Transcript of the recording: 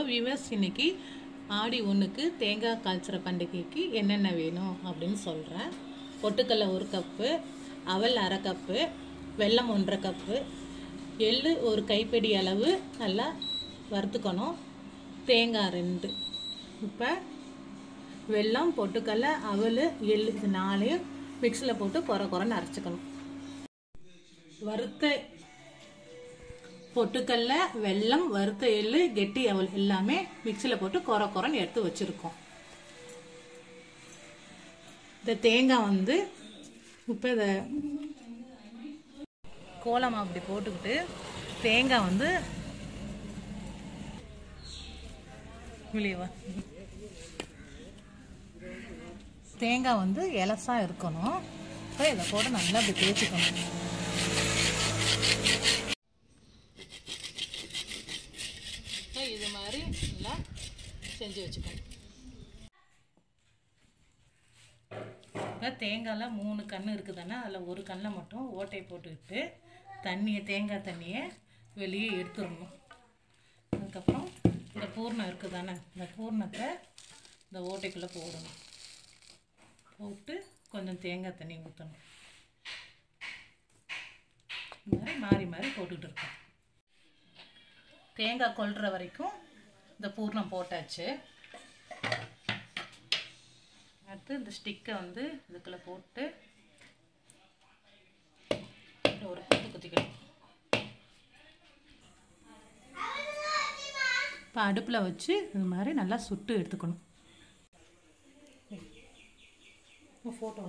viewers இன்னைக்கு ஆடி ஒன்றுக்கு தேங்காய் காய்ச்சுற பண்டிகைக்கு என்னென்ன வேணும் அப்படின்னு சொல்கிறேன் பொட்டுக்கடலை ஒரு கப்பு அவல் அரை கப்பு வெல்லம் ஒன்றரை கப்பு எள்ளு ஒரு கைப்பிடி அளவு நல்லா வறுத்துக்கணும் தேங்காய் ரெண்டு இப்போ வெல்லம் பொட்டுக்கடலை அவல் எள்ளு இது நாளையும் மிக்சியில் போட்டு குறை குறைன்னு அரைச்சிக்கணும் வறுத்த பொட்டுக்கல்ல வெல்லம் வறுத்த எள்ளு கெட்டி அவல் எல்லாமே மிக்சியில் போட்டு குறை குறைன்னு எடுத்து வச்சுருக்கோம் இந்த தேங்காய் வந்து இப்போ இதை கோலம் அப்படி போட்டுக்கிட்டு தேங்காய் வந்து வெளியவா தேங்காய் வந்து இலசா இருக்கணும் இப்போ இதை போட்டு நல்லா அப்படி தேய்ச்சிக்கணும் இது மாதிரி நல்லா செஞ்சு வச்சுக்கணும் இப்போ தேங்காயில் மூணு கன்று இருக்குதுன்னா அதில் ஒரு கண்ணில் மட்டும் ஓட்டை போட்டுக்கிட்டு தண்ணியை தேங்காய் தண்ணியை வெளியே எடுத்துடணும் அதுக்கப்புறம் இந்த பூர்ணம் இருக்குது தானே இந்த பூர்ணத்தை இந்த ஓட்டைக்குள்ளே போடணும் போட்டு கொஞ்சம் தேங்காய் தண்ணி ஊற்றணும் இந்த மாதிரி மாறி மாறி போட்டுக்கிட்டு இருக்கோம் தேங்காய் கொள்கிற வரைக்கும் இந்த பூர்ணம் போட்டாச்சு அடுத்து இந்த ஸ்டிக்கை வந்து இதுக்குள்ளே போட்டு ஒரு குத்து குத்திக்கணும் இப்போ அடுப்பில் வச்சு இது மாதிரி நல்லா சுட்டு எடுத்துக்கணும் ஃபோட்டோ